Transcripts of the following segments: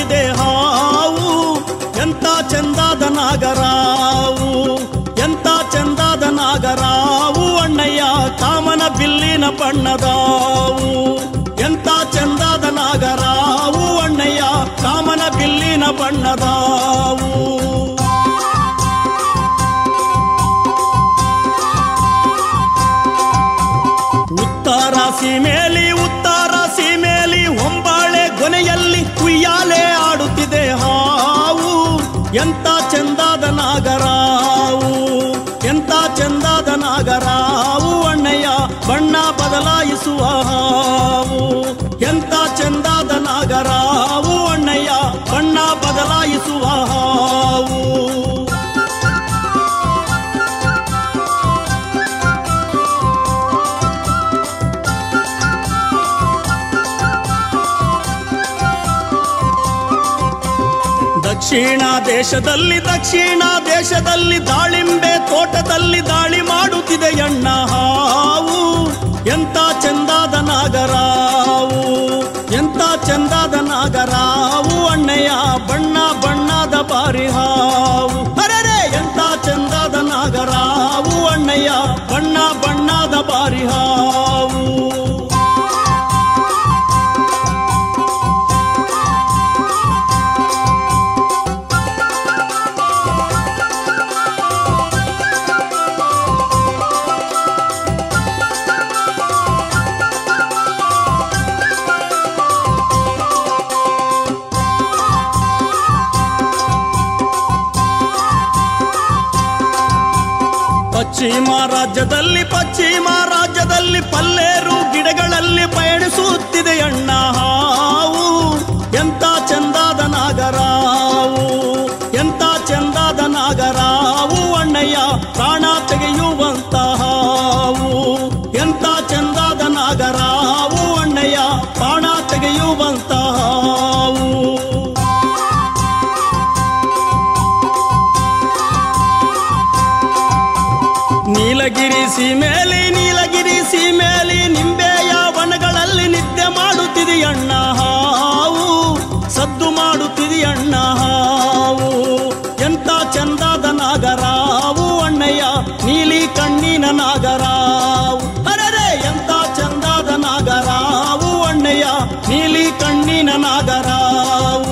ಆಡುತ್ತಿದೆ ಹಾವು ಎಂತ ಚಂದಾದ ನಾಗರಾವು ಎಂತ ಚಂದಾದ ನಾಗರಾವು ಅಣ್ಣಯ್ಯ ಕಾಮನ ಬಿಲ್ಲಿನ ಬಣ್ಣದಾವು ಎಂತ ಚಂದಾದ ನಾಗರಾವು ಅಣ್ಣಯ್ಯ ಕಾಮನ ಬಿಲ್ಲಿನ ಬಣ್ಣದಾವು ಉತ್ತರ ಸೀಮೆಲಿ ಉತ್ತರ ಸೀಮೆಲಿ ಹೊಂಬಾಳೆ ಕೊನೆಯಲ್ಲಿ ಕುಯ್ಯಾಲೆ ಆಡುತ್ತಿದೆ ಹಾವು ಎಂತ ಚಂದಾದ ನಾಗರಾವು ಎಂತ ಚಂದಾದ ನಾಗರಾವು ಅಣ್ಣಯ್ಯ ಬಣ್ಣ ಬದಲಾಯಿಸುವ ಹಾವು ಎಂತ ಚಂದಾದ ನಾಗರಾವು ಅಣ್ಣಯ್ಯ ಬಣ್ಣ ಬದಲಾಯಿಸುವ ಹಾವು ದಕ್ಷಿಣ ದೇಶದಲ್ಲಿ ದಕ್ಷಿಣ ದೇಶದಲ್ಲಿ ದಾಳಿಂಬೆ ತೋಟದಲ್ಲಿ ದಾಳಿ ಮಾಡುತ್ತಿದೆ ಅಣ್ಣ ಹಾವು ಎಂತ ಚಂದಾದ ನಾಗರಾವು ಎಂತ ಚಂದಾದ ನಾಗರಾವು ಅಣ್ಣಯ್ಯ ಬಣ್ಣ ಬಣ್ಣದ ಬಾರಿ ಹಾವು ಅರೆರೆ ಎಂತ ಚಂದಾದ ನಾಗರಾವು ಅಣ್ಣಯ್ಯ ಬಣ್ಣ ಬಣ್ಣದ ಬಾರಿ ಹಾವು ಪಶ್ಚಿಮ ರಾಜ್ಯದಲ್ಲಿ ಪಶ್ಚಿಮ ರಾಜ್ಯದಲ್ಲಿ ಪಲ್ಲೇರು ಗಿಡಗಳಲ್ಲಿ ಪಯಣಿಸುತ್ತಿದೆ ಅಣ್ಣ ಹಾವು ಎಂತ ಚಂದಾದ ನಾಗರಾವು ಎಂತ ಚಂದಾದ ನಾಗರಾವು ಅಣ್ಣಯ್ಯ ಪ್ರಾಣ ತೆಗೆಯುವಂತ ಹಾವು ಎಂತ ಚಂದಾದ ನಾಗರಾವು ಅಣ್ಣಯ್ಯ ಪ್ರಾಣ ತೆಗೆಯುವಂತ ಹಾವು ನೀಲಗಿರಿ ಸೀಮೆಲಿ ನೀಲಗಿರಿ ಸೀಮೆಲಿ ನಿಂಬೆಯ ವನಗಳಲ್ಲಿ ನಿತ್ಯ ಮಾಡುತ್ತಿದೆಯಣ್ಣ ಹಾವು ಸದ್ದು ಮಾಡುತ್ತಿದೆಯಣ್ಣ ಹಾವು ಎಂತ ಚಂದಾದ ನಾಗರಾವು ಅಣ್ಣಯ್ಯ ನೀಲಿ ಕಣ್ಣಿನ ನಾಗರಾವು ಅರೆರೆ ಎಂತ ಚಂದಾದ ನಾಗರಾವು ಅಣ್ಣಯ್ಯ ನೀಲಿ ಕಣ್ಣಿನ ನಾಗರಾವು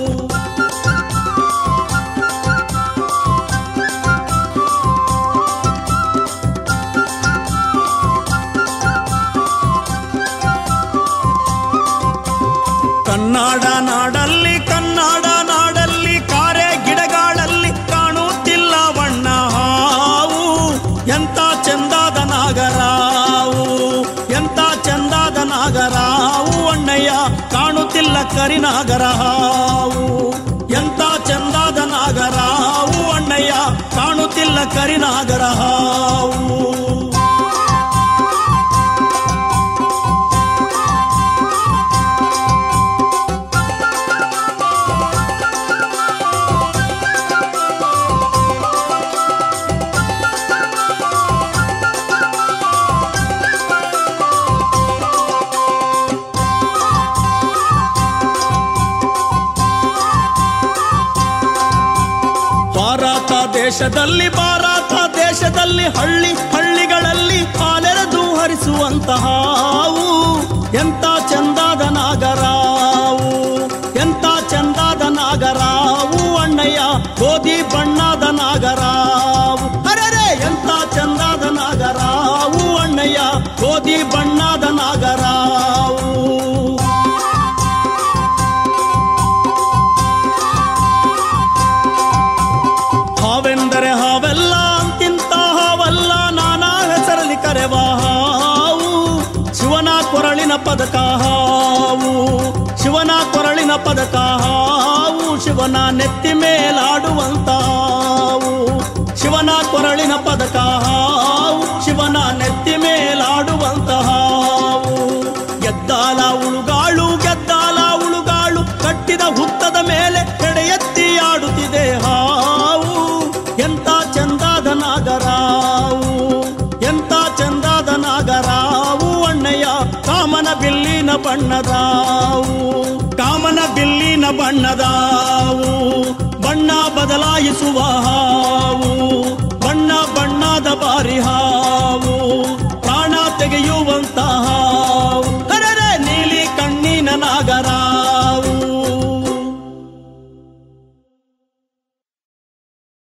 ಕನ್ನಡ ನಾಡಲ್ಲಿ ಕನ್ನಡ ನಾಡಲ್ಲಿ ಕಾರೆ ಗಿಡಗಳಲ್ಲಿ ಕಾಣುತ್ತಿಲ್ಲ ಬಣ್ಣ ಹಾವು ಎಂತ ಚಂದಾದ ನಾಗರಾವು ಎಂತ ಚಂದಾದ ನಾಗರಾವು ಅಣ್ಣಯ್ಯ ಕಾಣುತ್ತಿಲ್ಲ ಕರಿನಾಗರ ಹಾವು ಎಂತ ಚಂದಾದ ನಾಗರಾವು ಅಣ್ಣಯ್ಯ ಕಾಣುತ್ತಿಲ್ಲ ಕರಿನಾಗರ ಹಾವು ಭಾರತ ದೇಶದಲ್ಲಿ ಭಾರತ ದೇಶದಲ್ಲಿ ಹಳ್ಳಿ ಹಳ್ಳಿಗಳಲ್ಲಿ ಹಾಲೆರೆದು ಹರಿಸುವಂತಹ ಹಾವು ಎಂತ ಚಂದಾದ ನಾಗರಾವು ಎಂತ ಚಂದಾದ ನಾಗರಾವು ಅಣ್ಣಯ್ಯ ಗೋಧಿ ಬಣ್ಣದ ನಾಗರಾವು ಅರೆರೆ ಎಂತ ಚಂದಾದ ನಾಗರಾವು ಅಣ್ಣಯ್ಯ ಗೋಧಿ ಬಣ್ಣದ ನಾಗರಾವು ಹಾವೆಂದರೆ ಹಾವೆಲ್ಲ ಅಂತಿಂತ ಹಾವಲ್ಲ ನಾನಾ ಹೆಸರಲ್ಲಿ ಕರೆವ ಹಾವು ಶಿವನ ಕೊರಳಿನ ಪದಕ ಹಾವು ಶಿವನ ಕೊರಳಿನ ಪದಕ ಹಾವು ಶಿವನ ನೆತ್ತಿ ಮೇಲಾಡುವಂತ ಹಾವು ಶಿವನ ಕೊರಳಿನ ಪದಕ ಹಾವು ಶಿವನ ನೆತ್ತಿ ಮೇಲಾಡುವಂತ ಹಾವು ಗೆದ್ದಾಲ ಉಳುಗಾಳು ಗೆದ್ದಾಲ ಉಳುಗಾಳು ಕಟ್ಟಿದ ಹುತ್ತದ ಮೇಲೆ ಎಡೆ ಎತ್ತಿ ಆಡುತ್ತಿದೆ ಹಾವು ಎಂತ ಚಂದಾದ ನಾಗರಾವು ಎಂತ ಚಂದಾದ ನಾಗರಾವು ಅಣ್ಣಯ್ಯ ಕಾಮನ ಬಿಲ್ಲಿನ ಬಣ್ಣದಾವು ಕಾಮನ ಬಿಲ್ಲಿನ ಬಣ್ಣದಾವು ಬಣ್ಣ ಬದಲಾಯಿಸುವ ಹಾವು ಬಣ್ಣ ಬಣ್ಣದ ಬಾರಿ ಹಾವು